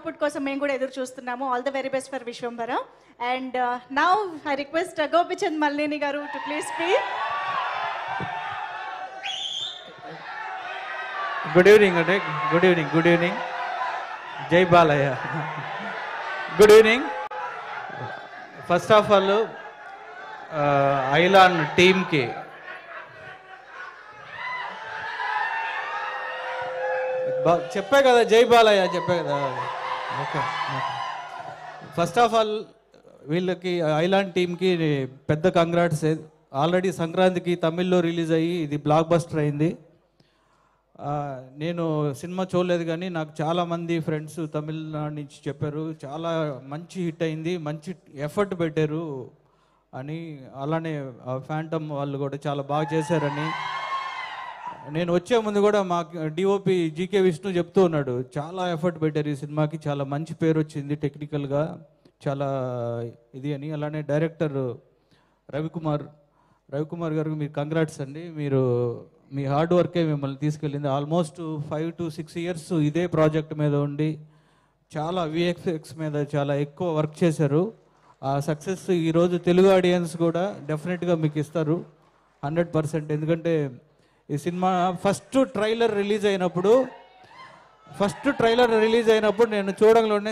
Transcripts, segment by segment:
output కోసం మేము కూడా ఎదురు చూస్తున్నాము all the very best for Vishwambhara and now I request Gopichand Malineni గారు to please speak good evening అండి good evening good evening Jai Balayya good evening first of all Ayalaan టీమ్కి బా- చెప్పా కదా జై బాలయ్య చెప్పా కదా ఓకే ఫస్ట్ ఆఫ్ ఆల్ వీళ్ళకి ఐలాండ్ టీమ్కి పెద్ద కంగ్రాట్స్ ఆల్రెడీ సంక్రాంతికి తమిళ్లో రిలీజ్ అయ్యి ఇది బ్లాక్ బస్టర్ అయింది ఆ, నేను సినిమా చూడలేదు కానీ నాకు చాలా మంది ఫ్రెండ్స్ తమిళనాడు నుంచి చెప్పారు చాలా మంచి హిట్ అయింది మంచి ఎఫర్ట్ పెట్టారు అని అలానే ఫ్యాంటమ్ వాళ్ళు కూడా చాలా బాగా చేశారని నేను వచ్చే ముందు కూడా మా డిఓపి జీకే విష్ణు చెప్తూ ఉన్నాడు చాలా ఎఫర్ట్ పెట్టారు ఈ సినిమాకి చాలా మంచి పేరు వచ్చింది టెక్నికల్గా చాలా ఇది అని అలానే డైరెక్టర్ రవికుమార్ రవికుమార్ గారికి మీరు కంగ్రాట్స్ అండి మీరు మీ హార్డ్ వర్కే మిమ్మల్ని తీసుకెళ్ళింది almost five to six years ఇదే ప్రాజెక్ట్ మీద ఉండి చాలా విఎక్స్ఎక్స్ మీద చాలా ఎక్కువ వర్క్ చేశారు ఆ సక్సెస్ ఈరోజు తెలుగు ఆడియన్స్ కూడా డెఫినెట్గా మీకు ఇస్తారు హండ్రెడ్ పర్సెంట్ ఎందుకంటే ఈ సినిమా ఫస్ట్ ట్రైలర్ రిలీజ్ అయినప్పుడు ఫస్ట్ ట్రైలర్ రిలీజ్ అయినప్పుడు నేను చూడంలోనే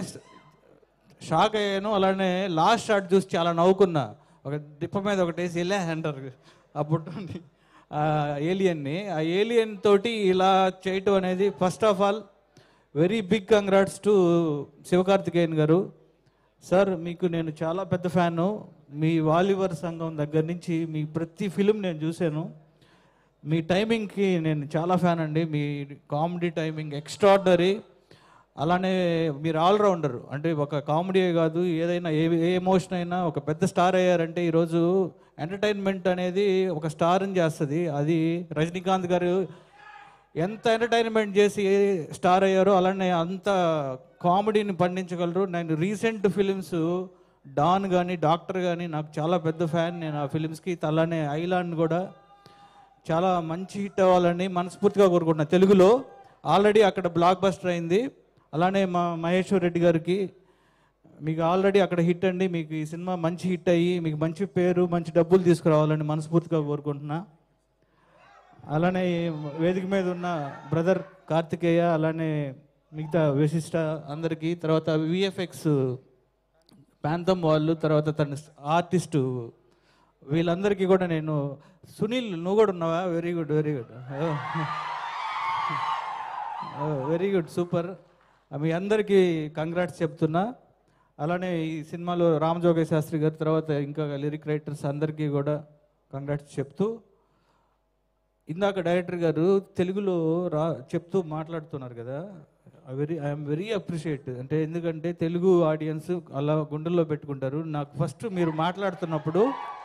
షాక్ అయ్యాను అలానే లాస్ట్ షాట్ చూసి చాలా నవ్వుకున్నా ఒక డిప్ప మీద ఒకటి వేసి వెళ్ళా అంటారు అప్పుడు ఆ ఏలియన్ని ఆ ఏలియన్ తోటి ఇలా చేయటం అనేది first of all very big congrats to Sivakarthikeyan గారు సార్ మీకు నేను చాలా పెద్ద ఫ్యాను మీ వాలీవర్ సంఘం దగ్గర నుంచి మీ ప్రతి ఫిలిం నేను చూశాను మీ టైమింగ్కి నేను చాలా ఫ్యాన్ అండి మీ కామెడీ టైమింగ్ ఎక్స్ట్రాడినరీ అలానే మీరు ఆల్రౌండర్ అంటే ఒక కామెడీ కాదు ఏదైనా ఏ ఏ ఎమోషన్ అయినా ఒక పెద్ద స్టార్ అయ్యారంటే ఈరోజు ఎంటర్టైన్మెంట్ అనేది ఒక స్టార్ని చేస్తుంది అది రజనీకాంత్ గారు ఎంత ఎంటర్టైన్మెంట్ చేసి స్టార్ అయ్యారో అలానే అంత కామెడీని పండించగలరు నేను రీసెంట్ ఫిలిమ్స్ డాన్ కానీ డాక్టర్ కానీ నాకు చాలా పెద్ద ఫ్యాన్ నేను ఆ ఫిలిమ్స్కి అలానే ఐలాండ్ కూడా చాలా మంచి హిట్ అవ్వాలని మనస్ఫూర్తిగా కోరుకుంటున్నా తెలుగులో ఆల్రెడీ అక్కడ బ్లాక్ బస్టర్ అయింది అలానే మా మహేశ్వర్ రెడ్డి గారికి మీకు ఆల్రెడీ అక్కడ హిట్ అండి మీకు ఈ సినిమా మంచి హిట్ అయ్యి మీకు మంచి పేరు మంచి డబ్బులు తీసుకురావాలని మనస్ఫూర్తిగా కోరుకుంటున్నా అలానే ఈ వేదిక మీద ఉన్న బ్రదర్ కార్తికేయ అలానే మిగతా విశిష్ట అందరికీ తర్వాత విఎఫ్ఎక్స్ ప్రాంతం వాళ్ళు తర్వాత తన ఆర్టిస్టు వీళ్ళందరికీ కూడా నేను సునీల్ నువ్వు కూడా ఉన్నావా very good very good very good super మీ అందరికీ కంగ్రాట్స్ చెప్తున్నా అలానే ఈ సినిమాలో రామజోగయ్య శాస్త్రి గారి తర్వాత ఇంకా లిరిక్ రైటర్స్ అందరికీ కూడా కంగ్రాట్స్ చెప్తూ ఇందాక డైరెక్టర్ గారు తెలుగులో రా చెప్తూ మాట్లాడుతున్నారు కదా వెరీ ఐఎమ్ వెరీ అప్రిషియేట్ అంటే ఎందుకంటే తెలుగు ఆడియన్స్ అలా గుండెల్లో పెట్టుకుంటారు నాకు ఫస్ట్ మీరు మాట్లాడుతున్నప్పుడు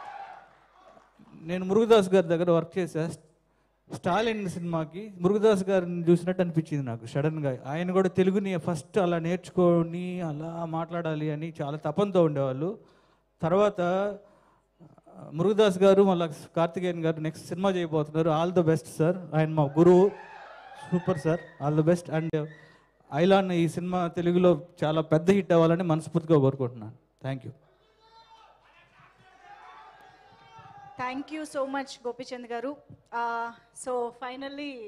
నేను మురుగదాస్ గారి దగ్గర వర్క్ చేశా స్టాలిన్ సినిమాకి మురుగదాస్ గారిని చూసినట్టు అనిపించింది నాకు సడన్గా ఆయన కూడా తెలుగుని ఫస్ట్ అలా నేర్చుకొని అలా మాట్లాడాలి అని చాలా తపంతో ఉండేవాళ్ళు తర్వాత ఆ, మురుగదాస్ గారు మళ్ళీ కార్తికేయన్ గారు నెక్స్ట్ సినిమా చేయబోతున్నారు ఆల్ ద బెస్ట్ సార్ ఆయన మా గురువు super sir all the best and Ayalaan ఈ సినిమా తెలుగులో చాలా పెద్ద హిట్ అవ్వాలని మనస్ఫూర్తిగా కోరుకుంటున్నాను thank you thank you so much Gopichand గారు సో ఫైనల్లీ